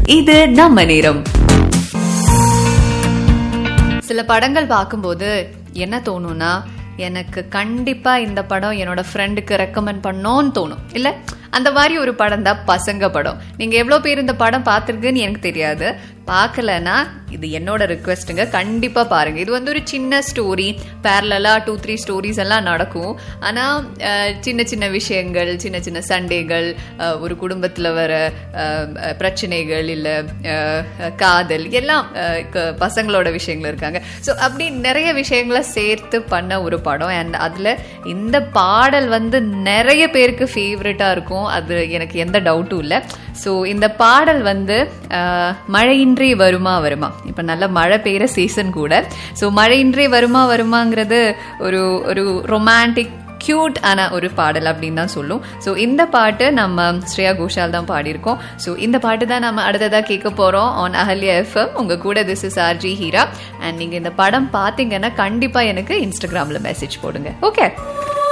இது நம்ம நேரம் சில படங்கள் பார்க்கும்போது என்ன தோணும்னா எனக்கு கண்டிப்பா இந்த படம் என்னோட ஃப்ரெண்டுக்கு ரெக்கமெண்ட் பண்ணோன்னு தோணும் இல்ல அந்த மாதிரி ஒரு படம் தான் பசங்க படம் நீங்க எவ்வளவு பேர் இந்த படம் பார்த்திருக்குன்னு எனக்கு தெரியாது பார்க்கலனா இது என்னோட ரிக்வெஸ்ட்டுங்க கண்டிப்பா பாருங்க இது வந்து ஒரு சின்ன ஸ்டோரி பேரலா டூ த்ரீ ஸ்டோரிஸ் எல்லாம் நடக்கும் ஆனா அஹ், சின்ன சின்ன விஷயங்கள் சின்ன சின்ன சண்டைகள் அஹ், ஒரு குடும்பத்துல வர அஹ், அஹ், பிரச்சனைகள் இல்ல அஹ், காதல் எல்லாம் அஹ், க- பசங்களோட விஷயங்கள் இருக்காங்க ஸோ அப்படி நிறைய விஷயங்களை சேர்த்து பண்ண ஒரு படம் அண்ட் அதுல இந்த பாடல் வந்து நிறைய பேருக்கு ஃபேவரட்டா இருக்கும் அது எனக்கு எந்த டவுட்டும் இல்லை ஸோ இந்த பாடல் வந்து அஹ், மழையின்றி வருமா வருமா இப்போ நல்ல மழை பெய்கிற சீசன் கூட ஸோ மழையின்றி வருமா வருமாங்கிறது ஒரு ஒரு ரொமான்டிக் கியூட் ஆன ஒரு பாடல் அப்படின்னு தான் சொல்லும் ஸோ இந்த பாட்டு நம்ம ஸ்ரேயா கோஷால் தான் பாடியிருக்கோம் ஸோ இந்த பாட்டு தான் நம்ம அடுத்ததாக கேட்க போகிறோம் ஆன் அஹல்யா எஃப்எம் உங்கள் கூட this is RJ Heera and நீங்கள் இந்த படம் பார்த்தீங்கன்னா கண்டிப்பாக எனக்கு இன்ஸ்டாகிராமில் மெசேஜ் போடுங்க ஓகே